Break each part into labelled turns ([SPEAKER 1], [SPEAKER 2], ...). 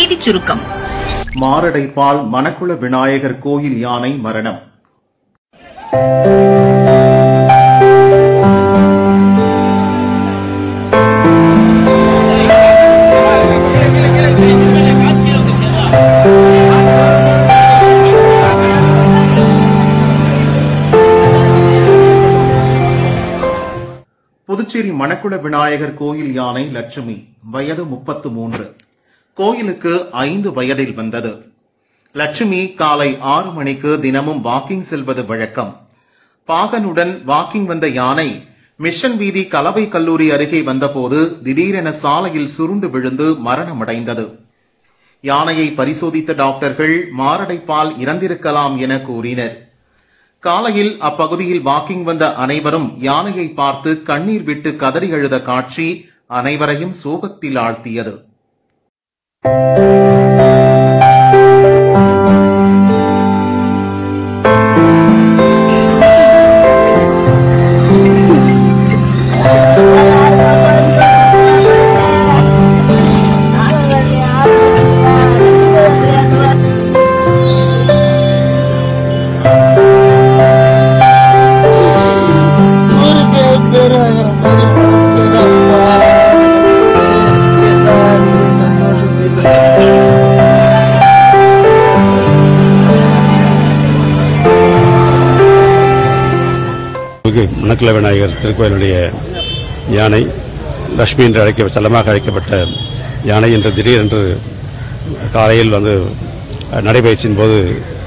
[SPEAKER 1] செய்திச் சுருக்கம்
[SPEAKER 2] மாரடைப்பால் மணக்குள விநாயகர் கோயில் யானை மரணம் புதுச்சேரி மணக்குள விநாயகர் கோயில் யானை லட்சுமி வயது முப்பத்து மூன்று கோயிலுக்கு ஐந்து வயதில் வந்தது லட்சுமி காலை ஆறு மணிக்கு தினமும் வாக்கிங் செல்வது வழக்கம் பாகனுடன் வாக்கிங் வந்த யானை மிஷன் வீதி கலவை கல்லூரி அருகே வந்தபோது திடீரென சாலையில் சுருண்டு விழுந்து மரணமடைந்தது யானையை பரிசோதித்த டாக்டர்கள் மாரடைப்பால் இறந்திருக்கலாம் என கூறினர் காலையில் அப்பகுதியில் வாக்கிங் வந்த அனைவரும் யானையை பார்த்து கண்ணீர் விட்டு கதறி அழுத காட்சி அனைவரையும் சோகத்தில் ஆழ்த்தியது
[SPEAKER 3] மணக்கல விநாயகர் திருக்கோயிலுடைய யானை லட்சுமி என்று அழைக்க செல்லமாக அழைக்கப்பட்ட யானை என்று திடீரென்று காலையில் வந்து நடைபயிற்சியின் போது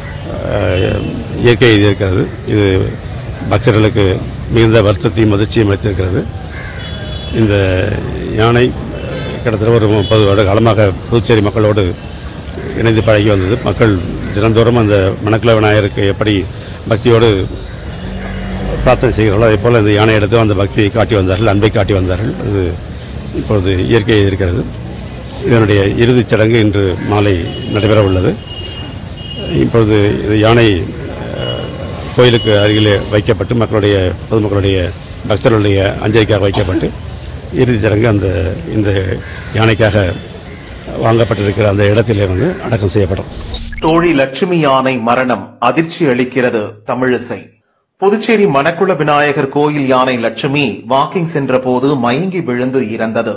[SPEAKER 3] அஹ், இயற்கை இருக்கிறது இது பக்தர்களுக்கு மிகுந்த வருத்தத்தையும் மதிர்ச்சியும் அளித்திருக்கிறது இந்த யானை கிட்டத்தட்ட ஒரு முப்பது வருட காலமாக புதுச்சேரி மக்களோடு இணைந்து பழகி வந்தது மக்கள் தினந்தோறும் அந்த மணக்கல விநாயகருக்கு எப்படி பக்தியோடு பிரார்த்தனை செய்கிறார்களோ அதே போல இந்த யானை எடுத்து அந்த பக்தியை காட்டி வந்தார்கள் அன்பை காட்டி வந்தார்கள் அது இப்பொழுது இயற்கை இருக்கிறது இதனுடைய இறுதிச் சடங்கு இன்று மாலை நடைபெற உள்ளது இப்பொழுது இது யானை அஹ், கோயிலுக்கு அருகிலே வைக்கப்பட்டு மக்களுடைய பொதுமக்களுடைய பக்தர்களுடைய அஞ்சலிக்காக வைக்கப்பட்டு இறுதிச் சடங்கு அந்த இந்த யானைக்காக வாங்கப்பட்டிருக்கிற அந்த இடத்திலே வந்து அடக்கம் செய்யப்படும்
[SPEAKER 2] தோழி லட்சுமி யானை மரணம் அதிர்ச்சி அளிக்கிறது தமிழிசை புதுச்சேரி மணக்குள விநாயகர் கோயில் யானை லட்சுமி வாக்கிங் சென்றபோது மயங்கி விழுந்து இறந்தது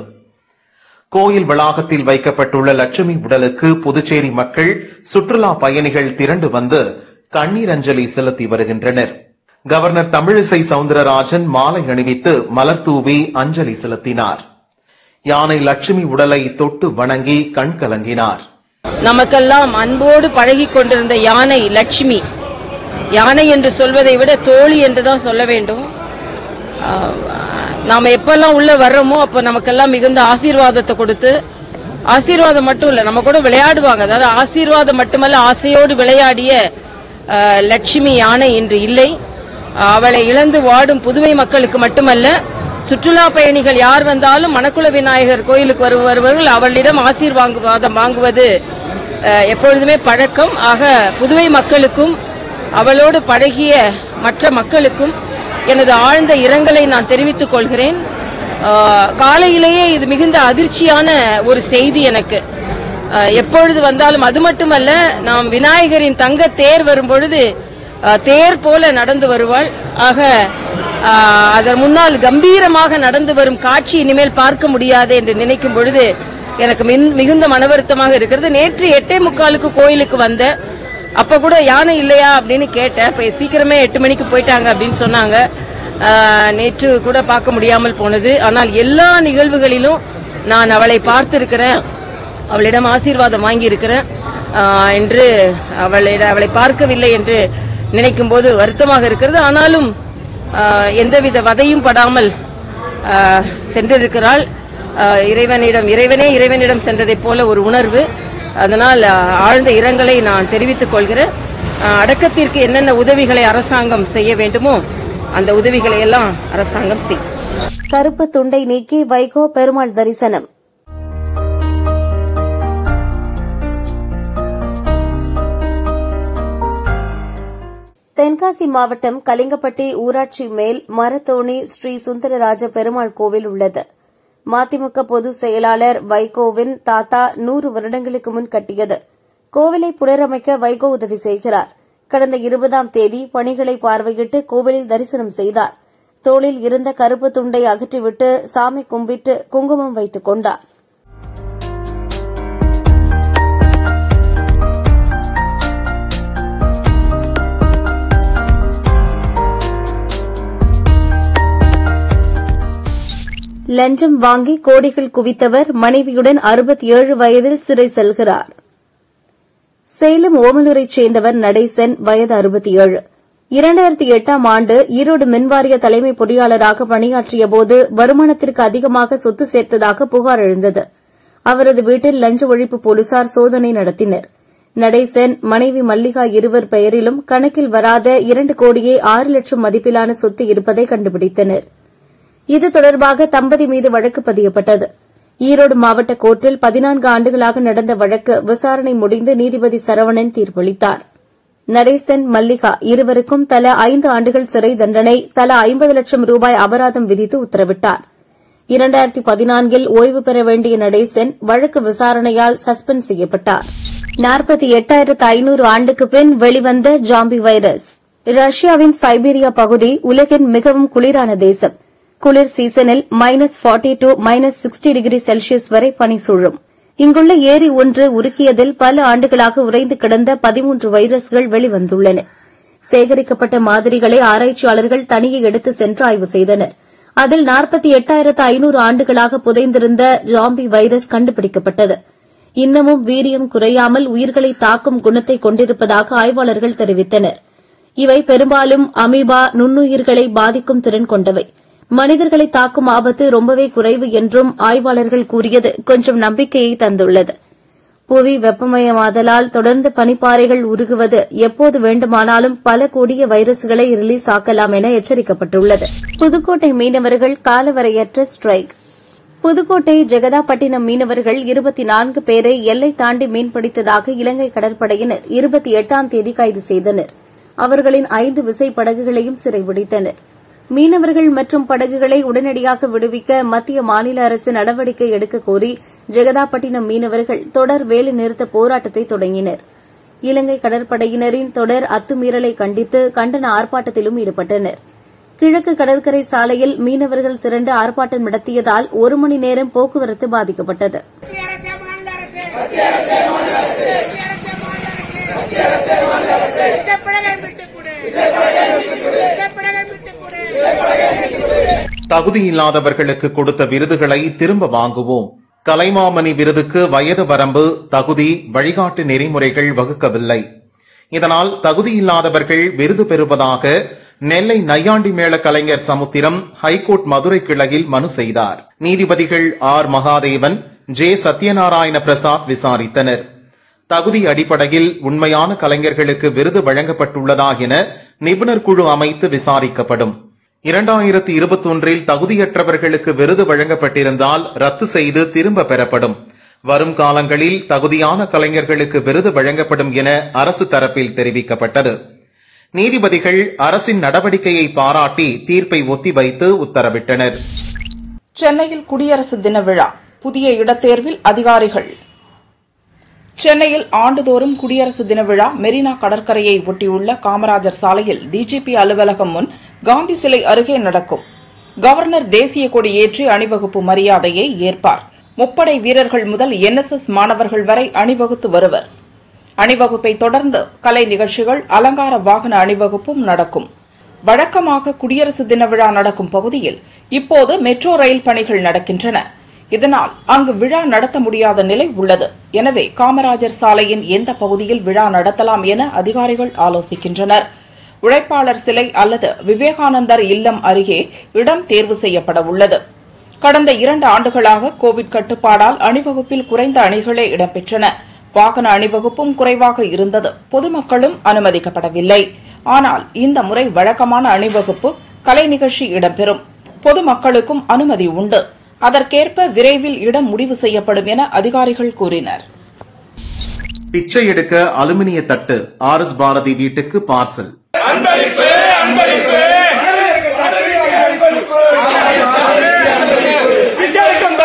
[SPEAKER 2] கோயில் வளாகத்தில் வைக்கப்பட்டுள்ள லட்சுமி உடலுக்கு புதுச்சேரி மக்கள் சுற்றுலா பயணிகள் திரண்டு வந்து கண்ணீர் அஞ்சலி செலுத்தி வருகின்றனர் கவர்னர் தமிழிசை சவுந்தரராஜன் மாலை அணிவித்து மலர் தூவி அஞ்சலி செலுத்தினார் யானை லட்சுமி உடலை தொட்டு வணங்கி கண் கலங்கினார்
[SPEAKER 4] நமக்கெல்லாம் அன்போடு பழகி கொண்டிருந்த யானை லட்சுமி யானை என்று சொல்வதை விட தோழி என்று தான் சொல்ல வேண்டும் ஆஹ், நாம எப்பெல்லாம் உள்ள வர்றோமோ அப்ப நமக்கெல்லாம் மிகுந்த ஆசீர்வாதத்தை கொடுத்து ஆசீர்வாதம் மட்டும் இல்ல நம்ம கூட விளையாடுவாங்க அதாவது ஆசீர்வாதம் மட்டுமல்ல ஆசையோடு விளையாடிய ஆஹ், லட்சுமி யானை இன்று இல்லை அவளை இழந்து வாடும் புதுவை மக்களுக்கு மட்டுமல்ல சுற்றுலா பயணிகள் யார் வந்தாலும் மணக்குள விநாயகர் கோயிலுக்கு வரு- வருபவர்கள் அவளிடம் ஆசீர்வாதம் வாங்குவது அஹ், எப்பொழுதுமே பழக்கம் ஆக புதுவை மக்களுக்கும் அவளோடு பழகிய மற்ற மக்களுக்கும் எனது ஆழ்ந்த இரங்கலை நான் தெரிவித்துக் கொள்கிறேன் அஹ், காலையிலேயே இது மிகுந்த அதிர்ச்சியான ஒரு செய்தி எனக்கு அஹ், எப்பொழுது வந்தாலும் அது மட்டுமல்ல நாம் விநாயகரின் தங்க தேர் வரும்பொழுது அஹ், தேர் போல நடந்து வருவாள் ஆக அஹ், அதன் முன்னால் கம்பீரமாக நடந்து வரும் காட்சி இனிமேல் பார்க்க முடியாது என்று நினைக்கும் பொழுது எனக்கு மின்- மிகுந்த மனவருத்தமாக இருக்கிறது நேற்று எட்டே முக்காலுக்கு கோயிலுக்கு வந்த அப்ப கூட யானை இல்லையா அப்படின்னு கேட்டேன் இப்ப சீக்கிரமே எட்டு மணிக்கு போயிட்டாங்க அப்படின்னு சொன்னாங்க ஆஹ், நேற்று கூட பார்க்க முடியாமல் போனது ஆனால் எல்லா நிகழ்வுகளிலும் நான் அவளை பார்த்திருக்கிறேன் அவளிடம் ஆசீர்வாதம் வாங்கி இருக்கிறேன் என்று அவளிட அவளை பார்க்கவில்லை என்று நினைக்கும் போது வருத்தமாக இருக்கிறது ஆனாலும் ஆஹ், எந்தவித வதையும் படாமல் ஆஹ், சென்றிருக்கிறாள் ஆஹ், இறைவனிடம் இறைவனே இறைவனிடம் சென்றதைப் போல ஒரு உணர்வு அதனால் ஆஹ், ஆழ்ந்த இரங்கலை நான் தெரிவித்துக் கொள்கிறேன் ஆஹ், அடக்கத்திற்கு என்னென்ன உதவிகளை அரசாங்கம் செய்ய வேண்டுமோ அந்த உதவிகளை எல்லாம் அரசாங்கம் செய்யும்
[SPEAKER 5] கருப்பு துண்டை நீக்கி வைகோ பெருமாள் தரிசனம் தென்காசி மாவட்டம் கலிங்கப்பட்டி ஊராட்சி மேல் மரத்தோணி ஸ்ரீ சுந்தரராஜ பெருமாள் கோவில் உள்ளது மதிமுக பொதுச் செயலாளர் வைகோவின் தாத்தா நூறு வருடங்களுக்கு முன் கட்டியது கோவிலை புனரமைக்க வைகோ உதவி செய்கிறார் கடந்த இருபதாம் தேதி பணிகளை பார்வையிட்டு கோவிலில் தரிசனம் செய்தார் தோளில் இருந்த கருப்பு துண்டை அகற்றிவிட்டு சாமி கும்பிட்டு குங்குமம் வைத்துக் கொண்டார் லஞ்சம் வாங்கி கோடிகள் குவித்தவர் மனைவியுடன் அறுபத்தி ஏழு வயதில் சிறை செல்கிறார் சேலம் ஓமலூரைச் சேர்ந்தவர் நடேசன் வயது அறுபத்தி ஏழு இரண்டாயிரத்தி எட்டாம் ஆண்டு ஈரோடு மின்வாரிய தலைமை பொறியாளராக பணியாற்றியபோது வருமானத்திற்கு அதிகமாக சொத்து சேர்த்ததாக புகார் எழுந்தது அவரது வீட்டில் லஞ்ச ஒழிப்பு போலீசார் சோதனை நடத்தினர் நடேசன் மனைவி மல்லிகா இருவர் பெயரிலும் கணக்கில் வராத இரண்டு கோடியே ஆறு லட்சம் மதிப்பிலான சொத்து இருப்பதை கண்டுபிடித்தனர் இது தொடர்பாக தம்பதி மீது வழக்கு பதியப்பட்டது ஈரோடு மாவட்ட கோர்ட்டில் பதினான்கு ஆண்டுகளாக நடந்த வழக்கு விசாரணை முடிந்து நீதிபதி சரவணன் தீர்ப்பளித்தார் நடேசன் மல்லிகா இருவருக்கும் தலா ஐந்து ஆண்டுகள் சிறை தண்டனை தலா ஐம்பது லட்சம் ரூபாய் அபராதம் விதித்து உத்தரவிட்டார் இரண்டாயிரத்தி பதினான்கில் ஓய்வு பெற வேண்டிய நடேசன் வழக்கு விசாரணையால் சஸ்பெண்ட் செய்யப்பட்டார் நாற்பத்தி எட்டாயிரத்து ஐநூறு ஆண்டுக்கு பின் வெளிவந்த ஜாம்பி வைரஸ் ரஷ்யாவின் சைபீரியா பகுதி உலகின் மிகவும் குளிரான தேசம் குளிர் சீசனில் minus forty two minus sixty degree Celsius வரை பனி சூழும் இங்குள்ள ஏரி ஒன்று உருக்கியதில் பல ஆண்டுகளாக உறைந்து கிடந்த பதிமூன்று வைரஸ்கள் வெளிவந்துள்ளன சேகரிக்கப்பட்ட மாதிரிகளை ஆராய்ச்சியாளர்கள் தனியே எடுத்து சென்று ஆய்வு செய்தனர் அதில் நாற்பத்தி எட்டாயிரத்து ஐநூறு ஆண்டுகளாக புதைந்திருந்த ஜாம்பி வைரஸ் கண்டுபிடிக்கப்பட்டது இன்னமும் வீரியம் குறையாமல் உயிர்களை தாக்கும் குணத்தை கொண்டிருப்பதாக ஆய்வாளர்கள் தெரிவித்தனர் இவை பெரும்பாலும் அமீபா நுண்ணுயிர்களை பாதிக்கும் திறன் கொண்டவை மனிதர்களை தாக்கும் ஆபத்து ரொம்பவே குறைவு என்றும் ஆய்வாளர்கள் கூறியது கொஞ்சம் நம்பிக்கையை தந்துள்ளது புவி வெப்பமயமாதலால் தொடர்ந்து பனிப்பாறைகள் உருகுவது எப்போது வேண்டுமானாலும் பல கொடிய வைரஸ்களை ரிலீஸ் ஆக்கலாம் என எச்சரிக்கப்பட்டுள்ளது புதுக்கோட்டை மீனவர்கள் காலவரையற்ற ஸ்ட்ரைக் புதுக்கோட்டை ஜெகதாப்பட்டினம் மீனவர்கள் இருபத்தி நான்கு பேரை எல்லை தாண்டி மீன்பிடித்ததாக இலங்கை கடற்படையினர் இருபத்தி எட்டாம் தேதி கைது செய்தனர் அவர்களின் ஐந்து விசை படகுகளையும் சிறைபிடித்தனர் மீனவர்கள் மற்றும் படகுகளை உடனடியாக விடுவிக்க மத்திய மாநில அரசு நடவடிக்கை எடுக்க கோரி ஜெகதாப்பட்டினம் மீனவர்கள் தொடர் வேலை நிறுத்த போராட்டத்தை தொடங்கினர் இலங்கை கடற்படையினரின் தொடர் அத்துமீறலை கண்டித்து கண்டன ஆர்ப்பாட்டத்திலும் ஈடுபட்டனர் கிழக்கு கடற்கரை சாலையில் மீனவர்கள் திரண்டு ஆர்ப்பாட்டம் நடத்தியதால் ஒரு மணி நேரம் போக்குவரத்து பாதிக்கப்பட்டது
[SPEAKER 1] மத்திய அரசே மாநில அரசே மத்திய அரசே மாநில அரசே விசைப்படகை விட்டுக் கொடு விசைப்படகை விட்டுக் கொடு
[SPEAKER 2] தகுதியில்லாதவர்களுக்கு கொடுத்த விருதுகளை திரும்ப வாங்குவோம் கலைமாமணி விருதுக்கு வயது வரம்பு தகுதி வழிகாட்டு நெறிமுறைகள் வகுக்கவில்லை இதனால் தகுதியில்லாதவர்கள் விருது பெறுவதாக நெல்லை நையாண்டி மேள கலைஞர் சமுத்திரம் ஹைகோர்ட் மதுரை கிளையில் மனு செய்தார் நீதிபதிகள் ஆர் மகாதேவன் ஜே சத்யநாராயண பிரசாத் விசாரித்தனர் தகுதி அடிப்படையில் உண்மையான கலைஞர்களுக்கு விருது வழங்கப்பட்டுள்ளதா என நிபுணர் குழு அமைத்து விசாரிக்கப்படும் இரண்டாயிரத்தி இருபத்தி ஒன்றில் தகுதியற்றவர்களுக்கு விருது வழங்கப்பட்டிருந்தால் ரத்து செய்து திரும்ப பெறப்படும் வரும் காலங்களில் தகுதியான கலைஞர்களுக்கு விருது வழங்கப்படும் என அரசு தரப்பில் தெரிவிக்கப்பட்டது நீதிபதிகள் அரசின் நடவடிக்கையை பாராட்டி தீர்ப்பை ஒத்திவைத்து உத்தரவிட்டனர்
[SPEAKER 6] சென்னையில் குடியரசு தின விழா புதிய இடத்தேர்வில் அதிகாரிகள் சென்னையில் ஆண்டுதோறும் குடியரசு தின விழா மெரினா கடற்கரையை ஒட்டியுள்ள காமராஜர் சாலையில் டிஜிபி அலுவலகம் முன் காந்தி சிலை அருகே நடக்கும் கவர்னர் தேசிய கொடி ஏற்றி அணிவகுப்பு மரியாதையை ஏற்பார் முப்படை வீரர்கள் முதல் என்எஸ்எஸ் மாணவர்கள் வரை அணிவகுத்து வருவர் அணிவகுப்பை தொடர்ந்து கலை நிகழ்ச்சிகள் அலங்கார வாகன அணிவகுப்பும் நடக்கும் வழக்கமாக குடியரசு தின விழா நடக்கும் பகுதியில் இப்போது மெட்ரோ ரயில் பணிகள் நடக்கின்றன இதனால் அங்கு விழா நடத்த முடியாத நிலை உள்ளது எனவே காமராஜர் சாலையின் எந்த பகுதியில் விழா நடத்தலாம் என அதிகாரிகள் ஆலோசிக்கின்றனர் உழைப்பாளர் சிலை அல்லது விவேகானந்தர் இல்லம் அருகே இடம் தேர்வு செய்யப்பட உள்ளது கடந்த இரண்டு ஆண்டுகளாக கோவிட் கட்டுப்பாடால் அணிவகுப்பில் குறைந்த அணிகளே இடம்பெற்றன வாகன அணிவகுப்பும் குறைவாக இருந்தது பொதுமக்களும் அனுமதிக்கப்படவில்லை ஆனால் இந்த முறை வழக்கமான அணிவகுப்பு கலை நிகழ்ச்சி இடம்பெறும் பொதுமக்களுக்கும் அனுமதி உண்டு அதற்கேற்ப விரைவில் இடம் முடிவு செய்யப்படும் என அதிகாரிகள் கூறினர்
[SPEAKER 2] பிச்சை எடுக்க அலுமினிய தட்டு ஆர் எஸ் பாரதி வீட்டுக்கு பார்சல்
[SPEAKER 7] பிச்சைக்கும்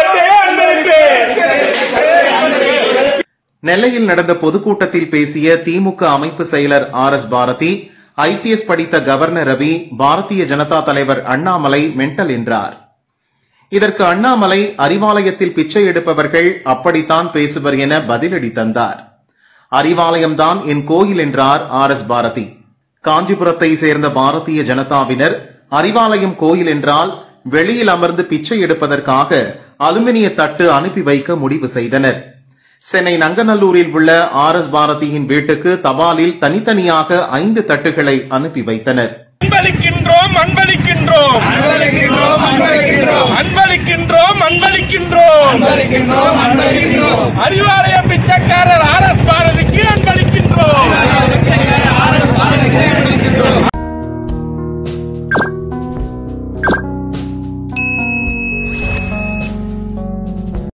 [SPEAKER 2] நெல்லையில் நடந்த பொதுக்கூட்டத்தில் பேசிய திமுக அமைப்பு செயலர் ஆர் எஸ் பாரதி ஐபிஎஸ் படித்த கவர்னர் ரவி பாரதிய ஜனதா தலைவர் அண்ணாமலை மென்டல் என்றார் இதற்கு அண்ணாமலை அறிவாலயத்தில் பிச்சை எடுப்பவர்கள் அப்படித்தான் பேசுவர் என பதிலடி தந்தார் அறிவாலயம்தான் என் கோயில் என்றார் ஆர் எஸ் பாரதி காஞ்சிபுரத்தை சேர்ந்த பாரதிய ஜனதாவினர் அறிவாலயம் கோயில் என்றால் வெளியில் அமர்ந்து பிச்சை எடுப்பதற்காக அலுமினிய தட்டு அனுப்பி வைக்க முடிவு செய்தனர் சென்னை நங்கநல்லூரில் உள்ள ஆர் எஸ் பாரதியின் வீட்டுக்கு தபாலில் தனித்தனியாக ஐந்து தட்டுகளை அனுப்பி வைத்தனர்
[SPEAKER 7] அன்பளிக்கின்றோம் அன்பளிக்கின்றோம் அன்பளிக்கின்றோம் அன்பளிக்கின்றோம் அறிவாலய பிச்சைக்காரர் ஆர் எஸ் பாரதிக்கு அன்பளிக்கின்றோம்